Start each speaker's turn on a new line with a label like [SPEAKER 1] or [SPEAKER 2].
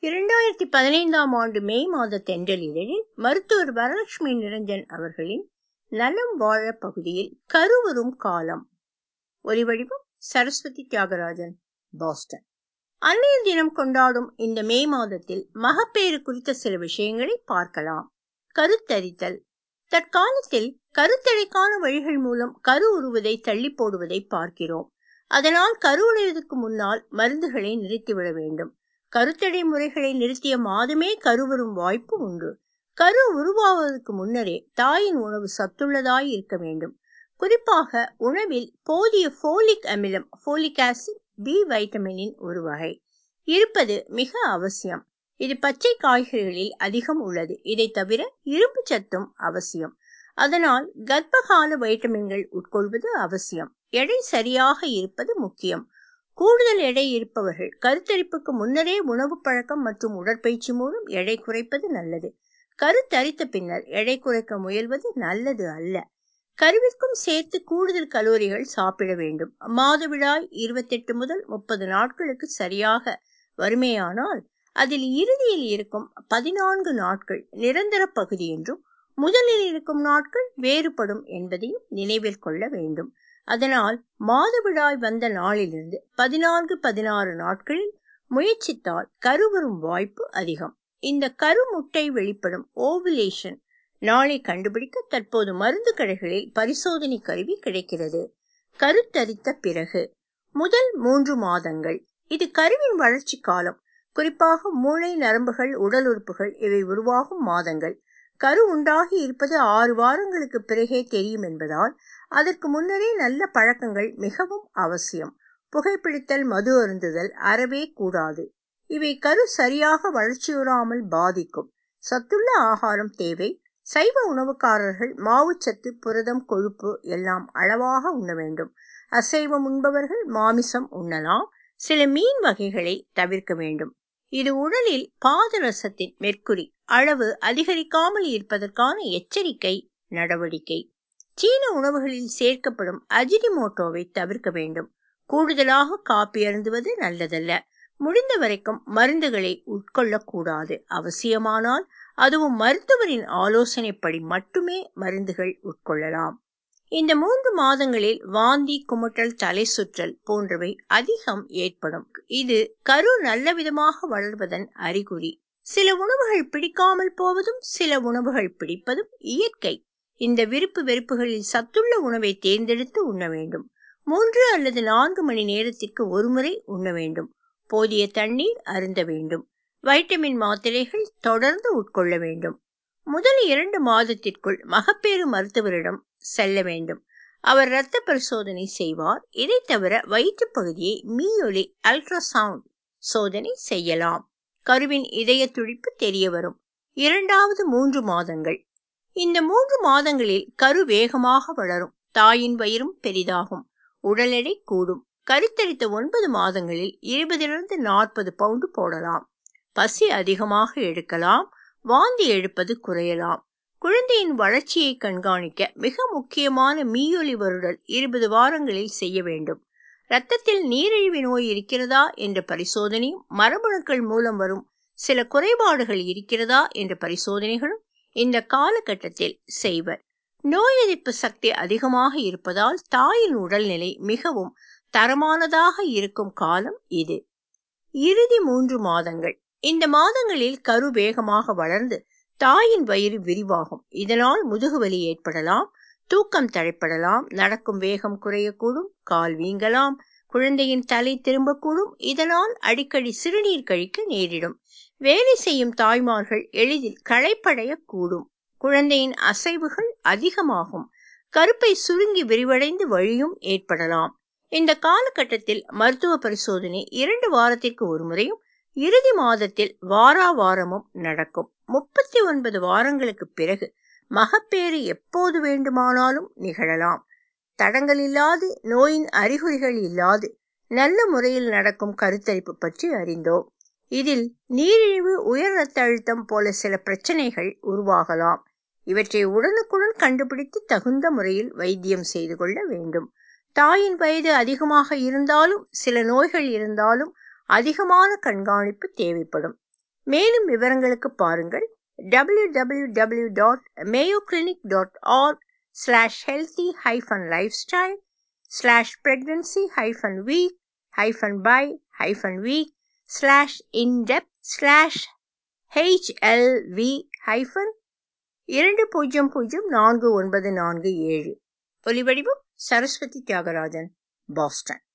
[SPEAKER 1] இரண்டாயிரத்தி பதினைந்தாம் ஆண்டு மே மாத தென்றல் இதழில் மருத்துவர் வரலட்சுமி நிரஞ்சன் அவர்களின் நலம் வாழ பகுதியில் கருவறும் காலம் ஒலிவடிவம் சரஸ்வதி தியாகராஜன் பாஸ்டன் அன்னையர் தினம் கொண்டாடும் இந்த மே மாதத்தில் மகப்பேறு குறித்த சில விஷயங்களை பார்க்கலாம் கருத்தரித்தல் தற்காலத்தில் கருத்தடைக்கான வழிகள் மூலம் கரு உருவதை தள்ளி போடுவதை பார்க்கிறோம் அதனால் கருவுடையதற்கு முன்னால் மருந்துகளை நிறுத்திவிட வேண்டும் கருத்தடை முறைகளை நிறுத்திய மாதமே கருவரும் வாய்ப்பு உண்டு கரு உருவாவதற்கு முன்னரே தாயின் உணவு சத்துள்ளதாய் இருக்க வேண்டும் குறிப்பாக உணவில் போதிய போலிக் அமிலம் போலிக் ஆசிட் பி வைட்டமினின் ஒரு வகை இருப்பது மிக அவசியம் இது பச்சை காய்கறிகளில் அதிகம் உள்ளது இதை தவிர இரும்பு சத்தும் அவசியம் அதனால் கர்ப்பகால வைட்டமின்கள் உட்கொள்வது அவசியம் எடை சரியாக இருப்பது முக்கியம் கூடுதல் எடை இருப்பவர்கள் கருத்தரிப்புக்கு முன்னரே உணவு பழக்கம் மற்றும் உடற்பயிற்சி மூலம் எடை குறைப்பது நல்லது கருத்தரித்த பின்னர் எடை குறைக்க முயல்வது நல்லது அல்ல கருவிற்கும் சேர்த்து கூடுதல் கலோரிகள் சாப்பிட வேண்டும் மாதவிடாய் இருபத்தெட்டு முதல் முப்பது நாட்களுக்கு சரியாக வறுமையானால் அதில் இறுதியில் இருக்கும் பதினான்கு நாட்கள் நிரந்தர பகுதி என்றும் முதலில் இருக்கும் நாட்கள் வேறுபடும் என்பதையும் நினைவில் கொள்ள வேண்டும் அதனால் மாதவிடாய் வந்த நாளிலிருந்து பதினான்கு பதினாறு நாட்களில் முயற்சித்தால் கருவரும் வாய்ப்பு அதிகம் இந்த கருமுட்டை வெளிப்படும் ஓவுலேஷன் நாளை கண்டுபிடிக்க தற்போது மருந்து கடைகளில் பரிசோதனை கருவி கிடைக்கிறது கருத்தரித்த பிறகு முதல் மூன்று மாதங்கள் இது கருவின் வளர்ச்சி காலம் குறிப்பாக மூளை நரம்புகள் உடல் உறுப்புகள் இவை உருவாகும் மாதங்கள் கரு உண்டாகி இருப்பது ஆறு வாரங்களுக்கு பிறகே தெரியும் என்பதால் அதற்கு முன்னரே நல்ல பழக்கங்கள் மிகவும் அவசியம் புகைப்பிடித்தல் மது அருந்துதல் அறவே கூடாது இவை கரு சரியாக வளர்ச்சியுறாமல் பாதிக்கும் சத்துள்ள ஆகாரம் தேவை சைவ உணவுக்காரர்கள் மாவுச்சத்து புரதம் கொழுப்பு எல்லாம் அளவாக உண்ண வேண்டும் அசைவம் உண்பவர்கள் மாமிசம் உண்ணலாம் சில மீன் வகைகளை தவிர்க்க வேண்டும் இது உடலில் பாதரசத்தின் மெர்க்குரி அளவு அதிகரிக்காமல் இருப்பதற்கான எச்சரிக்கை நடவடிக்கை சீன உணவுகளில் சேர்க்கப்படும் அஜினிமோட்டோவை தவிர்க்க வேண்டும் கூடுதலாக காப்பி அருந்துவது நல்லதல்ல முடிந்த வரைக்கும் மருந்துகளை உட்கொள்ளக்கூடாது அவசியமானால் அதுவும் மருத்துவரின் ஆலோசனைப்படி மட்டுமே மருந்துகள் உட்கொள்ளலாம் இந்த மூன்று மாதங்களில் வாந்தி குமட்டல் தலை சுற்றல் போன்றவை அதிகம் ஏற்படும் இது கரு நல்ல விதமாக வளர்வதன் அறிகுறி சில உணவுகள் பிடிக்காமல் போவதும் சில உணவுகள் பிடிப்பதும் இயற்கை இந்த விருப்பு வெறுப்புகளில் சத்துள்ள உணவை தேர்ந்தெடுத்து உண்ண வேண்டும் மூன்று அல்லது நான்கு மணி நேரத்திற்கு ஒருமுறை உண்ண வேண்டும் போதிய தண்ணீர் அருந்த வேண்டும் வைட்டமின் மாத்திரைகள் தொடர்ந்து உட்கொள்ள வேண்டும் முதல் இரண்டு மாதத்திற்குள் மகப்பேறு மருத்துவரிடம் செல்ல வேண்டும் அவர் இரத்த பரிசோதனை செய்வார் இதை தவிர வயிற்று பகுதியை மீயொலி அல்ட்ராசவுண்ட் சோதனை செய்யலாம் கருவின் இதய துடிப்பு தெரிய வரும் இரண்டாவது மூன்று மாதங்கள் இந்த மூன்று மாதங்களில் கரு வேகமாக வளரும் தாயின் வயிறும் பெரிதாகும் உடல் எடை கூடும் கருத்தரித்த ஒன்பது மாதங்களில் இருபதிலிருந்து நாற்பது பவுண்டு போடலாம் பசி அதிகமாக எடுக்கலாம் வாந்தி எடுப்பது குறையலாம் குழந்தையின் வளர்ச்சியை கண்காணிக்க மிக முக்கியமான மீயொலி வருடல் இருபது வாரங்களில் செய்ய வேண்டும் இரத்தத்தில் நீரிழிவு நோய் இருக்கிறதா என்ற பரிசோதனையும் மரபணுக்கள் மூலம் வரும் சில குறைபாடுகள் இருக்கிறதா என்ற பரிசோதனைகளும் இந்த காலகட்டத்தில் செய்வர் நோய் எதிர்ப்பு சக்தி அதிகமாக இருப்பதால் தாயின் உடல்நிலை மிகவும் தரமானதாக இருக்கும் காலம் இது இறுதி மூன்று மாதங்கள் இந்த மாதங்களில் கரு வேகமாக வளர்ந்து தாயின் வயிறு விரிவாகும் இதனால் முதுகுவலி ஏற்படலாம் தூக்கம் தடைப்படலாம் நடக்கும் வேகம் குறையக்கூடும் கால் வீங்கலாம் குழந்தையின் தலை திரும்பக்கூடும் இதனால் அடிக்கடி சிறுநீர் கழிக்க நேரிடும் வேலை செய்யும் தாய்மார்கள் எளிதில் களைப்படைய கூடும் குழந்தையின் அசைவுகள் அதிகமாகும் கருப்பை சுருங்கி விரிவடைந்து வழியும் ஏற்படலாம் இந்த காலகட்டத்தில் மருத்துவ பரிசோதனை இரண்டு வாரத்திற்கு ஒரு முறையும் இறுதி மாதத்தில் வாரா வாரமும் நடக்கும் முப்பத்தி ஒன்பது வாரங்களுக்கு பிறகு மகப்பேறு எப்போது வேண்டுமானாலும் நிகழலாம் தடங்கள் இல்லாது நோயின் அறிகுறிகள் இல்லாது நல்ல முறையில் நடக்கும் கருத்தரிப்பு பற்றி அறிந்தோம் இதில் நீரிழிவு உயர் இரத்த அழுத்தம் போல சில பிரச்சனைகள் உருவாகலாம் இவற்றை உடனுக்குடன் கண்டுபிடித்து தகுந்த முறையில் வைத்தியம் செய்து கொள்ள வேண்டும் தாயின் வயது அதிகமாக இருந்தாலும் சில நோய்கள் இருந்தாலும் அதிகமான கண்காணிப்பு தேவைப்படும் மேலும் விவரங்களுக்கு பாருங்கள் W W W dot Mayo Clinic dot org slash healthy hyphen life style slash pregnancy hyphen week hyphen by hyphen week slash in depth slash HLV hyphen இரண்டு பூஜ்ஜியம் பூஜ்ஜியம் நான்கு ஒன்பது நான்கு ஏழு ஒலிவடிவம் சரஸ்வதி தியாகராஜன் பாஸ்டன்